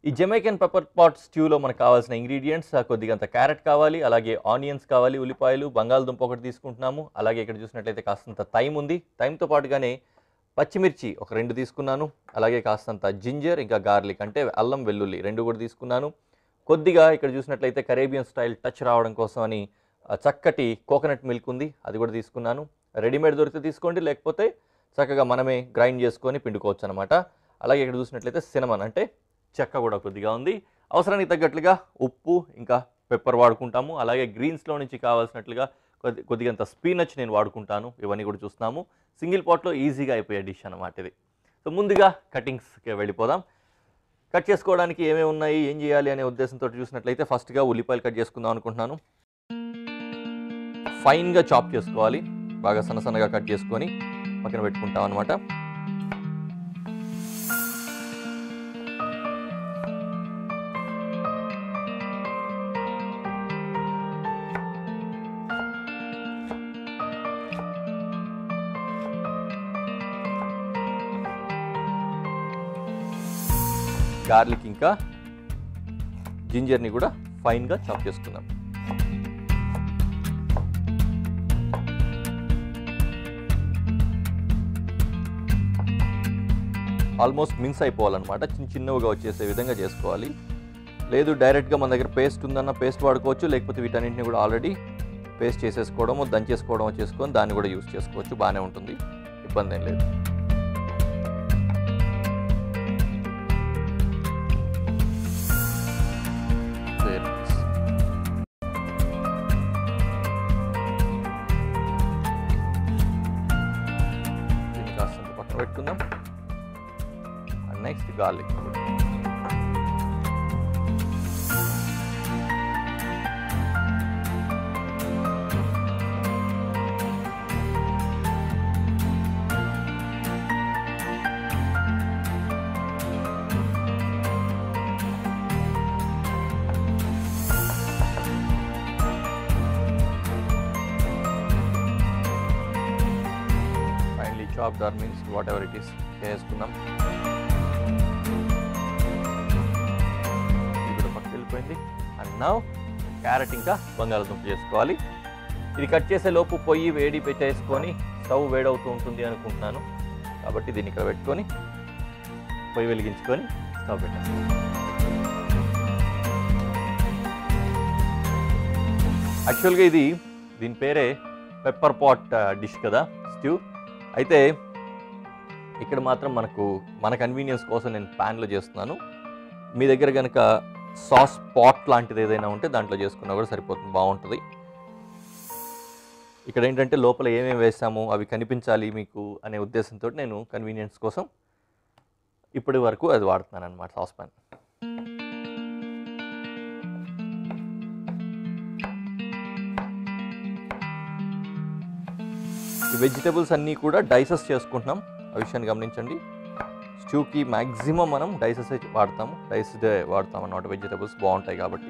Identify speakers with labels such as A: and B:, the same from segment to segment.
A: ఈ Jamaican pepper pot స్ట్యూలో మనకు కావాల్సిన ఇంగ్రీడియంట్స్ కొద్దిగంత క్యారెట్ కావాలి అలాగే ఆనియన్స్ కావాలి ఉల్లిపాయలు బంగాళదుంప ఒకటి తీసుకుంటున్నాము అలాగే ఇక్కడ చూసినట్లయితే కాస్తంత తైమ్ ఉంది తైమ్తో పాటుగానే పచ్చిమిర్చి ఒక రెండు తీసుకున్నాను అలాగే కాస్తంత జింజర్ ఇంకా గార్లిక్ అంటే అల్లం వెల్లుల్లి రెండు కూడా తీసుకున్నాను కొద్దిగా ఇక్కడ చూసినట్లయితే కరేబియన్ స్టైల్ టచ్ రావడం కోసం అని ఆ, చక్కటి కోకోనట్ మిల్క్ ఉంది అది కూడా తీసుకున్నాను రెడీమేడ్ దొరికితే తీసుకోండి లేకపోతే చక్కగా మనమే గ్రైండ్ చేసుకొని పిండుకోవచ్చు అనమాట అలాగే ఇక్కడ చూసినట్లయితే సినమన్ అంటే చెక్క కూడా కొద్దిగా ఉంది అవసరానికి తగ్గట్లుగా ఉప్పు ఇంకా పెప్పర్ వాడుకుంటాము అలాగే గ్రీన్స్లో నుంచి కావాల్సినట్లుగా కొద్ది కొద్దిగంత స్పీనచ్ నేను వాడుకుంటాను ఇవన్నీ కూడా చూస్తున్నాము సింగిల్ పాట్లో ఈజీగా అయిపోయే డిష్ అనమాట ఇది సో ముందుగా కటింగ్స్కి వెళ్ళిపోదాం కట్ చేసుకోవడానికి ఏమేమి ఉన్నాయి ఏం చేయాలి అనే ఉద్దేశంతో చూసినట్లయితే ఫస్ట్గా ఉల్లిపాయలు కట్ చేసుకుందాం అనుకుంటున్నాను ఫైన్గా చాప్ చేసుకోవాలి బాగా సన్న సన్నగా కట్ చేసుకొని పక్కన పెట్టుకుంటాం అనమాట గార్లిక్ ఇంకా జింజర్ని కూడా ఫైన్గా చాప్ చేసుకుందాం ఆల్మోస్ట్ మిన్స్ అయిపోవాలన్నమాట చిన్న చిన్నవిగా వచ్చేసే విధంగా చేసుకోవాలి లేదు డైరెక్ట్గా మన దగ్గర పేస్ట్ ఉందన్న పేస్ట్ వాడుకోవచ్చు లేకపోతే వీటన్నింటిని కూడా ఆల్రెడీ పేస్ట్ చేసేసుకోవడము దంచేసుకోవడము చేసుకొని దాన్ని కూడా యూస్ చేసుకోవచ్చు బాగానే ఉంటుంది ఇబ్బంది ఏం లేదు Very nice. దీన్ని కాస్తంత పక్కన పెట్టుకుందాం and next garlic finally chop దార్ means whatever it is చేసుకుందాం ఇది కూడా పక్కకి వెళ్ళిపోయింది అండ్ నౌ క్యారెట్ ఇంకా బంగాళదుంప చేసుకోవాలి ఇది కట్ చేసే లోపు పొయ్యి వేడి పెట్టేసుకొని స్టవ్ వేడవుతూ ఉంటుంది అనుకుంటున్నాను కాబట్టి దీన్ని ఇక్కడ పెట్టుకొని పొయ్యి వెలిగించుకొని స్టవ్ పెట్టేస్తాను యాక్చువల్గా ఇది దీని పేరే పెప్పర్ పాట్ డిష్ కదా స్ట్యూ అయితే ఇక్కడ మాత్రం మనకు మన కన్వీనియన్స్ కోసం నేను ప్యాన్లో చేస్తున్నాను మీ దగ్గర కనుక సాస్ పాట్ లాంటిది ఏదైనా ఉంటే దాంట్లో చేసుకున్నా కూడా సరిపోతుంది బాగుంటుంది ఇక్కడ ఏంటంటే లోపల ఏమేమి వేసాము అవి కనిపించాలి మీకు అనే ఉద్దేశంతో నేను కన్వీనియన్స్ కోసం ఇప్పటి వరకు అది వాడుతున్నాను అనమాట సాస్ పాన్ ఈ వెజిటబుల్స్ అన్నీ కూడా డైసెస్ చేసుకుంటున్నాం ఆ విషయాన్ని గమనించండి స్టూకి మ్యాక్సిమం మనం డైసెస్ వాడతాము డైస్డ్ వాడతాం అన్నమాట వెజిటబుల్స్ బాగుంటాయి కాబట్టి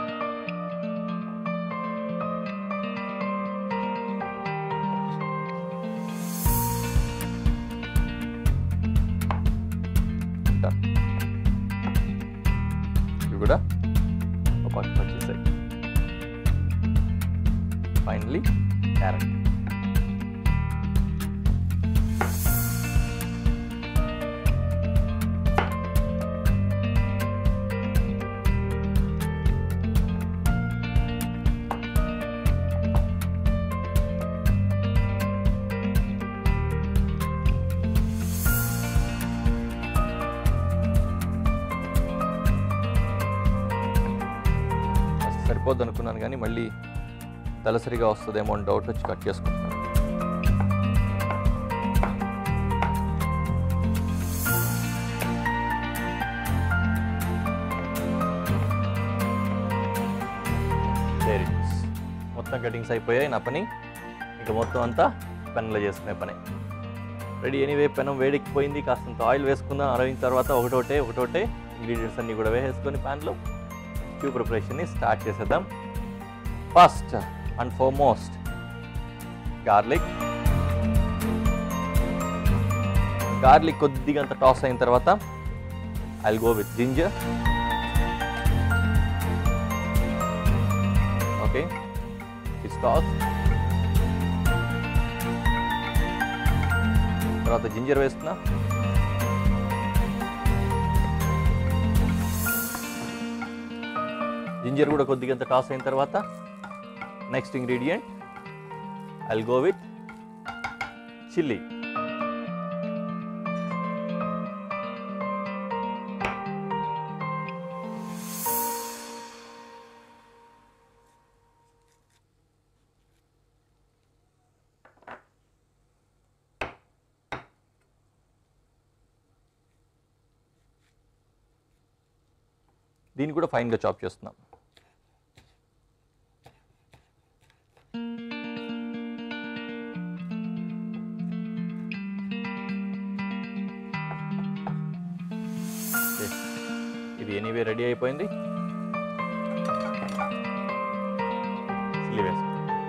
A: Done. ఇవి కూడా ఒక పక్కన వచ్చేసాయి ఫైనలీ క్యారెట్ అసలు సరిపోద్ది అనుకున్నాను కానీ మళ్ళీ తలసరిగా వస్తుందేమో అని డౌట్ వచ్చి కట్ చేసుకుంటున్నాను There it is. మొత్తం కటింగ్స్ అయిపోయాయి నా పని ఇంకా మొత్తం అంతా పెన్లో చేసుకునే పని రెడీ ఎనీవే పెనం వేడెక్కిపోయింది కాస్తంత ఆయిల్ వేసుకుందాం అరవిన తర్వాత ఒకటోటే ఒకటోటే ఇంగ్రీడియంట్స్ అన్నీ కూడా వేసేసుకొని ప్యాన్లో స్ట్యూ ప్రిపరేషన్ని స్టార్ట్ చేసేద్దాం first and foremost garlic garlic కొద్దిగా అంత టాస్ అయిన తర్వాత I go with ginger okay పిస్తాస్ తర్వాత జింజర్ వేస్తున్నా జింజర్ కూడా కొద్దిగా టాస్ అయిన తర్వాత next ingredient I'll go with chilli దీన్ని కూడా ఫైన్గా చాప్ చేస్తున్నాం ఓకే. ఇది ఎనీవే రెడీ అయిపోయింది చిల్లీ వేస్తాం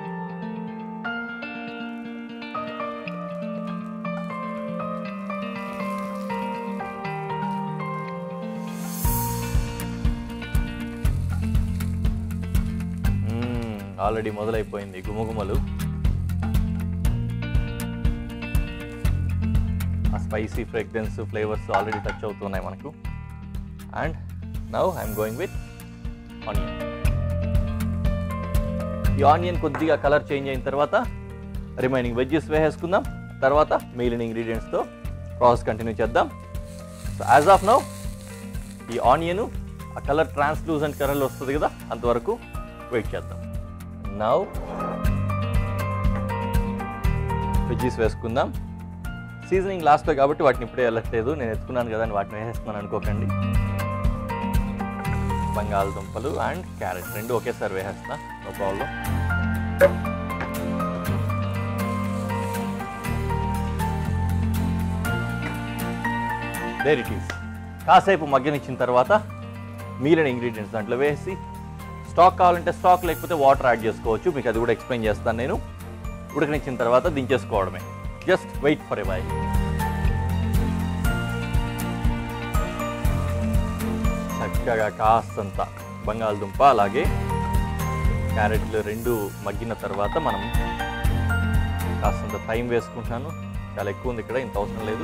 A: ఆల్రెడీ మొదలైపోయింది గుమగుమలు ఆ spicy fragrance flavours already touch అవుతున్నాయి మనకు and now I'm going with onion ఈ ఆనియన్ కొద్దిగా కలర్ చేంజ్ అయిన తర్వాత రిమైనింగ్ వెజ్జెస్ వేసేసుకుందాం తర్వాత మిగిలిన ఇంగ్రీడియంట్స్తో ప్రాసెస్ కంటిన్యూ చేద్దాం సో యాజ్ ఆఫ్ నౌ ఈ ఆనియన్ ఆ కలర్ ట్రాన్స్లూజెంట్ కలర్లో వస్తుంది కదా అంతవరకు వెయిట్ చేద్దాం నవ్ వెజ్జీస్ వేసుకుందాం సీజనింగ్ లాస్ట్లో కాబట్టి వాటిని ఇప్పుడే వెళ్ళట్లేదు నేను ఎత్తుకున్నాను కదా అని వాటిని వేసేస్తున్నాను అనుకోకండి బంగాళదుంపలు అండ్ క్యారెట్ రెండు ఒకేసారి వేసేస్తా no problem there it is కాసేపు మగ్గనిచ్చిన తర్వాత మిగిలిన ఇంగ్రీడియంట్స్ దాంట్లో వేసి స్టాక్ కావాలంటే స్టాక్ లేకపోతే వాటర్ యాడ్ చేసుకోవచ్చు మీకు అది కూడా ఎక్స్ప్లెయిన్ చేస్తాను నేను ఉడకనిచ్చిన తర్వాత దించేసుకోవడమే just wait for a while చక్కగా కాస్తంత బంగాళదుంప అలాగే క్యారెట్లు రెండు మగ్గిన తర్వాత మనం కాస్తంత టైం వేసుకుంటున్నాను చాలా ఎక్కువ ఉంది ఇక్కడ ఇంత అవసరం లేదు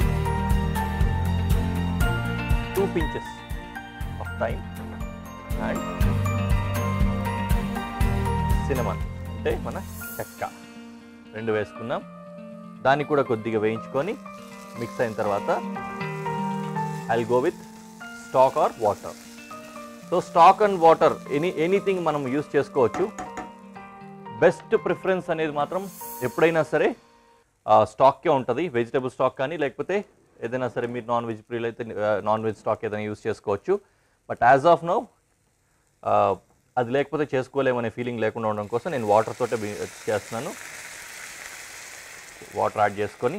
A: two pinches of thyme and cinnamon అంటే మన చెక్క రెండు వేసుకున్నాం దాన్ని కూడా కొద్దిగా వేయించుకొని మిక్స్ అయిన తర్వాత I go with stock or water so stock and water any anything మనం యూస్ చేసుకోవచ్చు బెస్ట్ ప్రిఫరెన్స్ అనేది మాత్రం ఎప్పుడైనా సరే స్టాక్కే ఉంటుంది వెజిటబుల్ స్టాక్ కానీ లేకపోతే ఏదైనా సరే మీరు నాన్ వెజ్ ప్రియులు అయితే నాన్ వెజ్ స్టాక్ ఏదైనా యూస్ చేసుకోవచ్చు బట్ యాజ్ ఆఫ్ నౌ అది లేకపోతే చేసుకోలేమనే ఫీలింగ్ లేకుండా ఉండడం కోసం నేను వాటర్ తోటే బి- చేస్తున్నాను వాటర్ యాడ్ చేసుకొని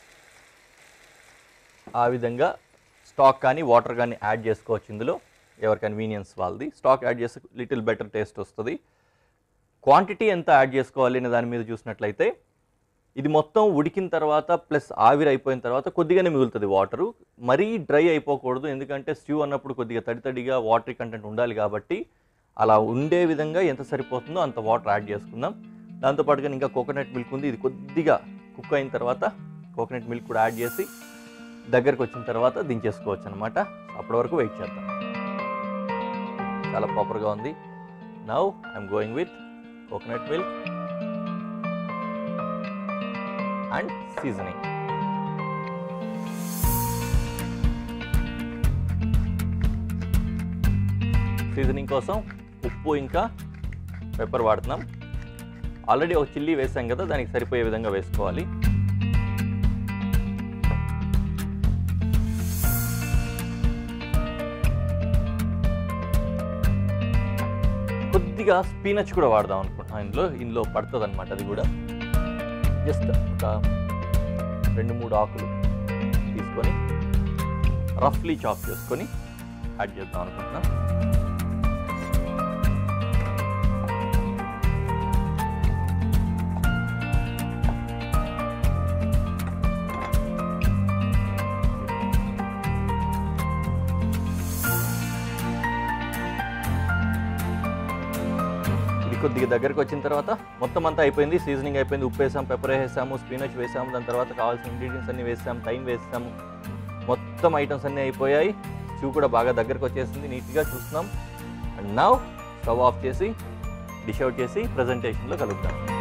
A: ఆ విధంగా స్టాక్ కానీ వాటర్ కానీ యాడ్ చేసుకోవచ్చు ఇందులో ఎవరి కన్వీనియన్స్ వాళ్ళది స్టాక్ యాడ్ చేస్తే లిటిల్ బెటర్ టేస్ట్ వస్తుంది క్వాంటిటీ ఎంత యాడ్ చేసుకోవాలి అనే దాని మీద చూసినట్లయితే ఇది మొత్తం ఉడికిన తర్వాత ప్లస్ ఆవిరి అయిపోయిన తర్వాత కొద్దిగానే మిగులుతుంది వాటరు మరీ డ్రై అయిపోకూడదు ఎందుకంటే స్ట్యూ అన్నప్పుడు కొద్దిగా తడి తడిగా వాటర్ కంటెంట్ ఉండాలి కాబట్టి అలా ఉండే విధంగా ఎంత సరిపోతుందో అంత వాటర్ యాడ్ చేసుకుందాం దాంతోపాటుగా ఇంకా కోకోనట్ మిల్క్ ఉంది ఇది కొద్దిగా కుక్ అయిన తర్వాత కోకోనట్ మిల్క్ కూడా యాడ్ చేసి దగ్గరకు వచ్చిన తర్వాత దించేసుకోవచ్చు అనమాట అప్పటి వరకు వెయిట్ చేద్దాం చాలా ప్రాపర్గా ఉంది now I'm going with coconut milk and seasoning seasoning కోసం ఉప్పు ఇంకా పెప్పర్ వాడుతున్నాం ఆల్రెడీ ఒక చిల్లీ వేసాం కదా దానికి సరిపోయే విధంగా వేసుకోవాలి కొద్దిగా స్పీనచ్ కూడా వాడదాం అనుకుంటున్నాను ఇందులో ఇందులో పడుతుంది అనమాట అది కూడా జస్ట్ ఒక రెండు మూడు ఆకులు తీసుకొని రఫ్లీ చాప్ చేసుకొని యాడ్ చేద్దాం అనుకుంటున్నాం ఇది కొద్దిగా దగ్గరకు వచ్చిన తర్వాత మొత్తం అంతా అయిపోయింది సీజనింగ్ అయిపోయింది ఉప్పు వేసాం పెప్పర్ వేసాము స్పినచ్ వేసాము దాని తర్వాత కావాల్సిన ఇంగ్రీడియంట్స్ అన్ని వేసాము టైం వేసాము మొత్తం ఐటమ్స్ అన్నీ అయిపోయాయి స్టూ కూడా బాగా దగ్గరకు వచ్చేసింది నీట్గా చూస్తున్నాం అండ్ నౌ స్టవ్ ఆఫ్ చేసి డిష్ అవుట్ చేసి ప్రజెంటేషన్లో కలుద్దాం